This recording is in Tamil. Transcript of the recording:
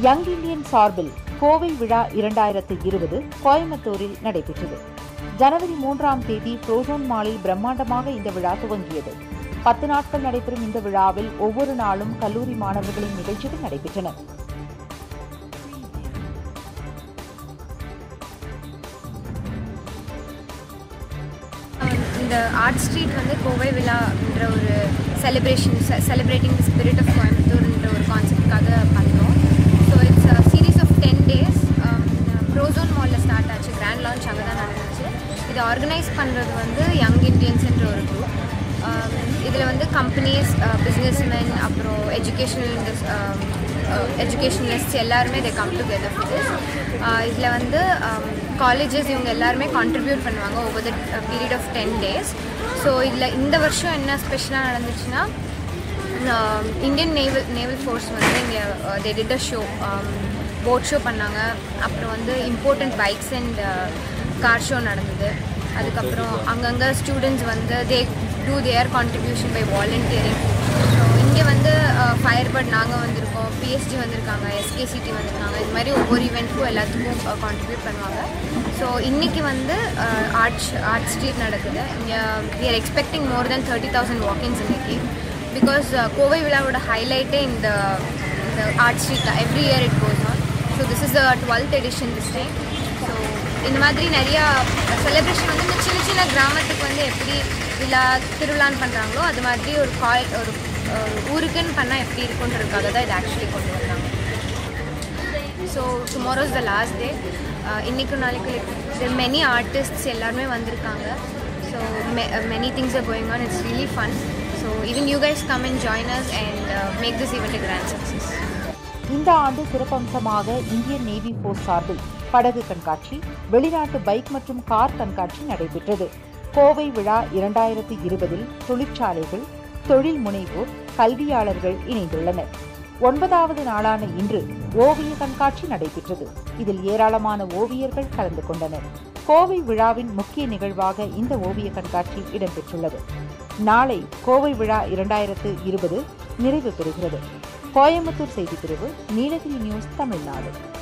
யங் இந்தியன் சார்பில் கோவை விழா இரண்டாயிரத்து இருபது கோயம்புத்தூரில் நடைபெற்றது ஜனவரி மூன்றாம் தேதி புரோசோன் மாலில் பிரம்மாண்டமாக இந்த விழா துவங்கியது பத்து நாட்கள் நடைபெறும் இந்த விழாவில் ஒவ்வொரு நாளும் கல்லூரி மாணவர்களின் நிகழ்ச்சிகள் நடைபெற்றன இந்த ஆர்ட் ஸ்ட்ரீட் வந்து கோவை விழான்ற ஒரு celebration celebrating the spirit of கோயம்புத்தூர்ன்ற ஒரு கான்செப்டுக்காக பண்ணோம் so it's series of ten days Prozone மாலில் ஸ்டார்ட் ஆச்சு கிராண்ட் லான்ச் அங்கே தான் நடந்துச்சு இதை ஆர்கனைஸ் பண்ணுறது வந்து யங் இண்டியன்ஸ்ன்ற ஒரு குரூப் இதில் வந்து கம்பெனிஸ் பிஸ்னஸ்மென் அப்புறம் எஜுகேஷனல் எஜுகேஷனலிஸ்ட்ஸ் எல்லாருமே இதை கம் டுகெதர் ஃபார் திஸ் இதில் வந்து காலேஜஸ் இவங்க எல்லாருமே கான்ட்ரிபியூட் பண்ணுவாங்க over the period of ten days so இதில் இந்த வருஷம் என்ன ஸ்பெஷலாக நடந்துச்சுன்னா இந்தியன் நேவல் நேவல் ஃபோர்ஸ் வந்து இங்கே they did a show boat show பண்ணாங்க அப்புறம் வந்து important bikes and car show நடந்தது அதுக்கப்புறம் அங்கங்கே ஸ்டூடெண்ட்ஸ் வந்து they do their contribution by volunteering so இங்கே வந்து ஃபயர்பர்ட் நாங்கள் வந்திருக்கோம் பிஎஸ்டி வந்திருக்காங்க எஸ்கேசிடி வந்திருக்காங்க இது மாதிரி ஒவ்வொரு ஈவெண்ட்டுக்கும் எல்லாத்துக்கும் கான்ட்ரிபியூட் பண்ணுவாங்க ஸோ இன்றைக்கி வந்து ஆர்ட் ஆர்ட் ஸ்ட்ரீட் நடக்குது இங்கே we are expecting more than thirty thousand walkings இன்றைக்கி பிகாஸ் கோவை விழாவோட ஹைலைட்டே இந்த இந்த ஆர்ட் ஸ்ட்ரீட் தான் every year it goes on so this is the twelfth edition this time so இந்த மாதிரி நிறையா செலிப்ரேஷன் வந்து இந்த சின்ன சின்ன கிராமத்துக்கு வந்து எப்படி விழா திருவிழான்னு பண்ணுறாங்களோ அது மாதிரி ஒரு கால் ஒரு ஊருக்குன்னு பண்ணால் எப்படி இருக்குன்றதுக்காக தான் இது ஆக்சுவலி கொண்டு வந்தாங்க so tomorrow is the last day இன்றைக்கும் நாளைக்கு லைக் மெனி ஆர்டிஸ்ட்ஸ் எல்லாருமே வந்திருக்காங்க so many things are going on it's really fun so even you guys come and join us and make this event a grand success இந்த ஆண்டு சிறப்பம்சமாக இந்தியன் நேவி போர்ஸ் சார்பில் படகு கண்காட்சி வெளிநாட்டு பைக் மற்றும் கார் கண்காட்சி நடைபெற்றது கோவை விழா இரண்டாயிரத்தி இருபதில் தொழிற்சாலைகள் தொழில் முனைவோர் கல்வியாளர்கள் இணைந்துள்ளனர் ஒன்பதாவது நாளான இன்று ஓவிய கண்காட்சி நடைபெற்றது இதில் ஏராளமான ஓவியர்கள் கலந்து கொண்டனர் கோவை விழாவின் முக்கிய நிகழ்வாக இந்த ஓவிய கண்காட்சி இடம்பெற்றுள்ளது நாளை கோவை விழா இரண்டாயிரத்து இருபது நிறைவு பெறுகிறது கோயம்புத்தூர் செய்திப்பிரிவு நீலகிரி நியூஸ் தமிழ்நாடு